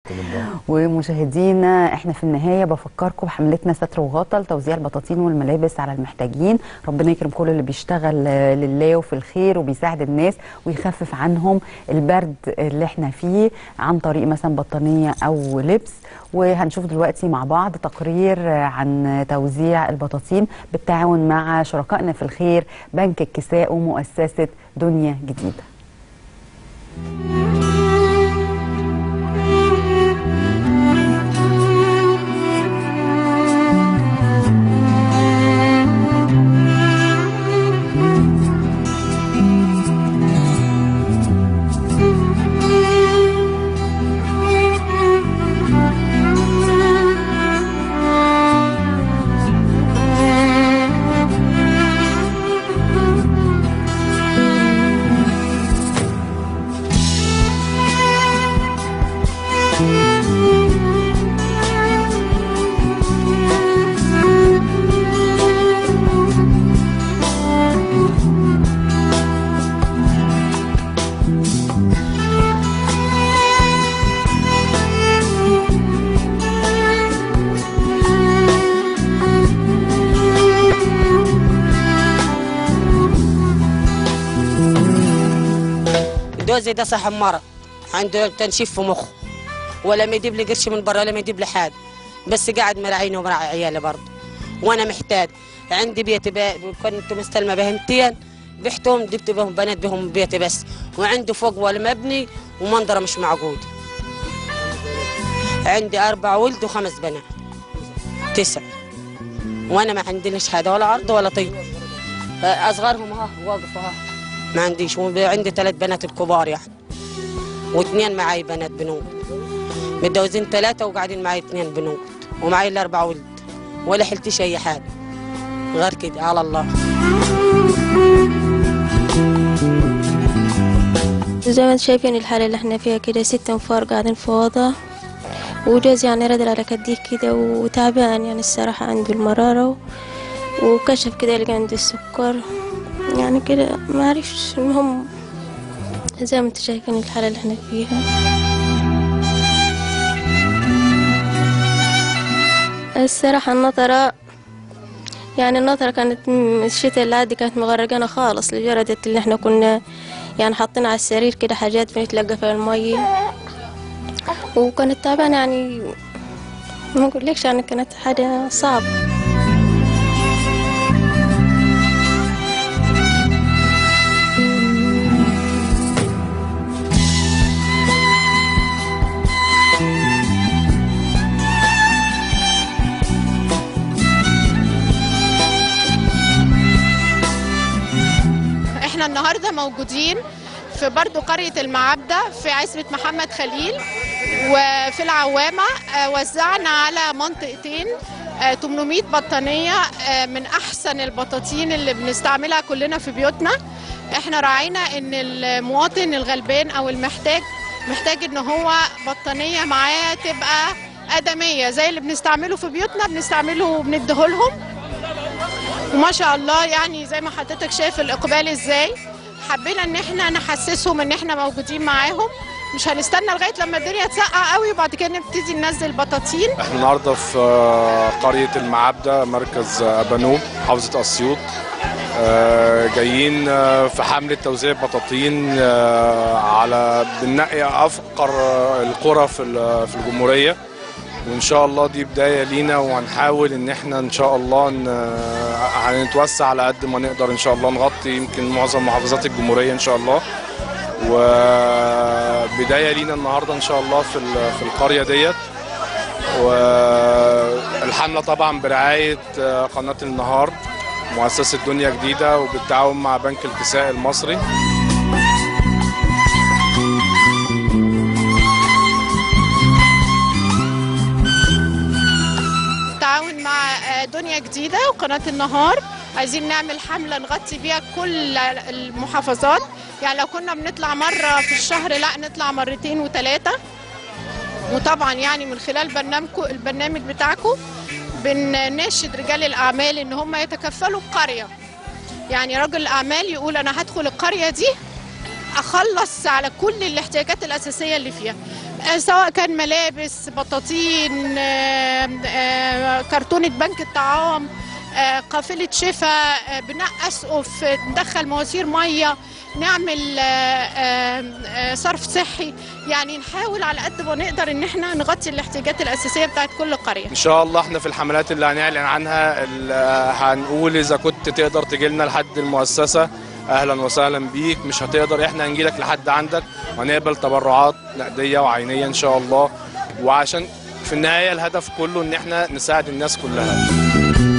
ومشاهدينا احنا في النهايه بفكركم بحملتنا ستر وغطا لتوزيع البطاطين والملابس على المحتاجين ربنا يكرم كل اللي بيشتغل آه، لله وفي الخير وبيساعد الناس ويخفف عنهم البرد اللي احنا فيه عن طريق مثلا بطانيه او لبس وهنشوف دلوقتي مع بعض تقرير آه، عن توزيع البطاطين بالتعاون مع شركائنا في الخير بنك الكساء ومؤسسه دنيا جديده جوزي ده صاحب مرض عنده تنشيف في مخه ولا ما يجيب لي قرش من برا ولا ما يجيب لي حاجه بس قاعد مراعيني ومراعي عيالي برضه وانا محتاج عندي بيتي بقى كنت مستلمه بهمتين بحتهم جبت بهم بنات بهم بيتي بس وعندي فوق ولا مبني ومنظره مش معقود عندي اربع ولد وخمس بنات تسع وانا ما عنديش حاجه ولا عرض ولا طين اصغرهم ها واقف ها ما عنديش وعندي ثلاث بنات الكبار يعني واثنين معي بنات بنود متجوزين ثلاثة وقاعدين معي اثنين بنود ومعي الأربع ولد ولا حلتش أي حاجة غير كده على الله زي ما انتم شايفين الحالة اللي احنا فيها كده ستة انفار قاعدين في وضع وجوز يعني ردل على كديه كده وتعبان يعني الصراحة عنده المرارة و- وكشف كده لقى عنده السكر يعني كده ما عرفش المهم زي ما انتم شايفين الحالة اللي احنا فيها الصراحة النطرة يعني النطرة كانت م- الشتاء اللي عادي كانت مغرقانا خالص لدرجة اللي احنا كنا يعني حاطين على السرير كده حاجات بنتلقى فيها المية وكانت تعبانة يعني ما اقولكش يعني كانت حاجة صعبة احنا النهارده موجودين في برضو قرية المعبدة في عزبة محمد خليل وفي العوامة آه، وزعنا على منطقتين آه، 800 بطانية آه، من أحسن البطاطين اللي بنستعملها كلنا في بيوتنا احنا راعينا ان المواطن الغلبان او المحتاج محتاج ان هو بطانية معاه تبقى آدمية زي اللي بنستعمله في بيوتنا بنستعمله وبنديهولهم وما شاء الله يعني زي ما حضرتك شايف الاقبال ازاي حبينا ان احنا نحسسهم ان احنا موجودين معاهم مش هنستنى لغايه لما الدنيا تسقع قوي وبعد كده نبتدي ننزل بطاطين احنا النهارده في آه، قرية المعبدة مركز آه، أبانوب محافظة أسيوط آه، جايين آه، في حملة توزيع بطاطين آه، على بننقي أفقر آه، القرى في ال- في الجمهورية وإن شاء الله دي بداية لينا وهنحاول إن احنا إن شاء الله ن- هنتوسع على قد ما نقدر إن شاء الله نغطي يمكن معظم محافظات الجمهورية إن شاء الله وبداية لينا النهاردة إن شاء الله في ال- في القرية ديت والحملة طبعا برعاية آه، قناة النهار مؤسسة دنيا جديدة وبالتعاون مع بنك الكساء المصري تعاون مع آه، دنيا جديده وقناه النهار عايزين نعمل حمله نغطي بيها كل المحافظات يعني لو كنا بنطلع مره في الشهر لا نطلع مرتين وثلاثه وطبعا يعني من خلال برنامجكم البرنامج بتاعكم بنناشد رجال الاعمال ان هم يتكفلوا بقريه يعني رجل الاعمال يقول انا هدخل القريه دي اخلص على كل الاحتياجات الاساسيه اللي فيها آه، سواء كان ملابس بطاطين آه، آه، كرتونة بنك الطعام آه، قافلة شفا آه، بناء أسقف آه، ندخل مواسير مية نعمل آه، آه، آه، صرف صحي يعني نحاول على قد ما نقدر ان احنا نغطي الاحتياجات الأساسية بتاعت كل قرية ان شاء الله احنا في الحملات اللي هنعلن عنها ال- هنقول اذا كنت تقدر تجي لنا لحد المؤسسه اهلا وسهلا بيك مش هتقدر احنا هنجي لك لحد عندك وهنقبل تبرعات نقديه وعينيه ان شاء الله وعشان في النهايه الهدف كله ان احنا نساعد الناس كلها